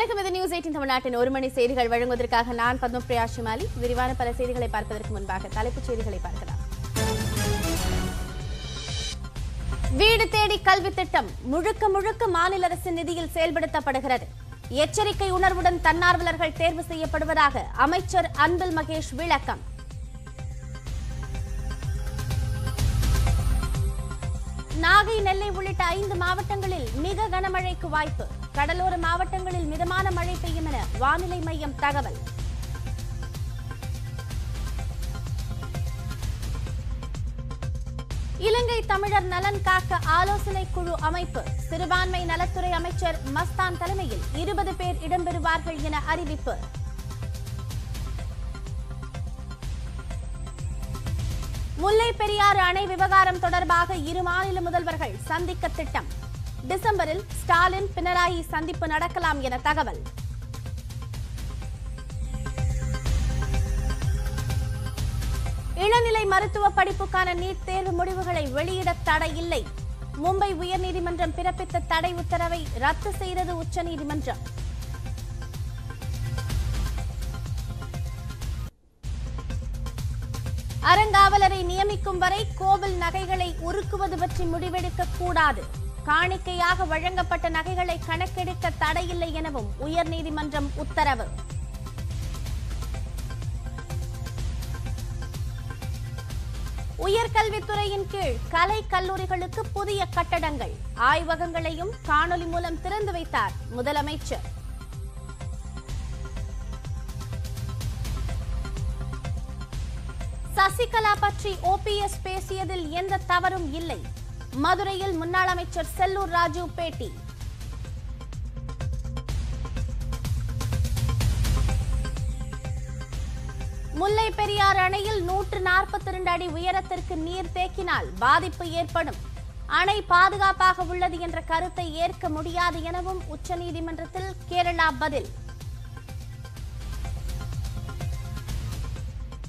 வணக்கம் இது news eighteen தமிழ்நாட்டின் ஒரு மணி செய்திகள் வழங்குவதற்காக நான் பத்மபிரியா ஷிமாலி விரிவான பல செய்திகளை பார்ப்பதற்கு முன்பாக தலைப்புச் செய்திகளை பார்க்கலாம் வீடு தேடி கல்வி திட்டம் முழுக்க முழுக்க மாநில அரசின் நிதியில் செயல்படுத்தப்படுகிறது எச்சரிக்கை உணர்வுடன் தன்னார்வலர்கள் தேர்வு செய்யப்படுவதாக அமைச்சர் அன்பில் மகேஷ் விளக்கம் நாகை நெல்லை உள்ளிட்ட ஐந்து மாவட்டங்களில் மிக கனமழைக்கு வாய்ப்பு கடலோர மாவட்டங்களில் மிதமான மழை பெய்யும் என வானிலை மையம் தகவல் இலங்கை தமிழர் நலன் காக்க ஆலோசனை குழு அமைப்பு சிறுபான்மை நலத்துறை அமைச்சர் மஸ்தான் தலைமையில் இருபது பேர் இடம்பெறுவார்கள் என அறிவிப்பு முல்லை பெரியாறு அணை விவகாரம் தொடர்பாக இரு மாநில முதல்வர்கள் சந்திக்க திட்டம் டிசம்பரில் ஸ்டாலின் பினராயி சந்திப்பு நடக்கலாம் என தகவல் இளநிலை மருத்துவ படிப்புக்கான நீட் தேர்வு முடிவுகளை வெளியிட தடை இல்லை மும்பை உயர்நீதிமன்றம் பிறப்பித்த தடை உத்தரவை ரத்து செய்தது உச்சநீதிமன்றம் அறங்காவலரை நியமிக்கும் வரை கோவில் நகைகளை உருக்குவது பற்றி முடிவெடுக்க கூடாது காணிக்கையாக வழங்கப்பட்ட நகைகளை கணக்கெடுக்க தடையில்லை எனவும் உயர்நீதிமன்றம் உத்தரவு உயர்கல்வித்துறையின் கீழ் கலை கல்லூரிகளுக்கு புதிய கட்டடங்கள் ஆய்வகங்களையும் காணொலி மூலம் திறந்து வைத்தார் முதலமைச்சர் சசிகலா பற்றி ஓபிஎஸ் பேசியதில் எந்த தவறும் இல்லை மதுரையில் முன்னாள் அமைச்சர் செல்லூர் ராஜு பேட்டி முல்லை பெரியாறு அணையில் நூற்று நாற்பத்தி இரண்டு அடி உயரத்திற்கு நீர் தேக்கினால் பாதிப்பு ஏற்படும் அணை பாதுகாப்பாக உள்ளது என்ற கருத்தை ஏற்க முடியாது எனவும் உச்சநீதிமன்றத்தில் கேரளா பதில்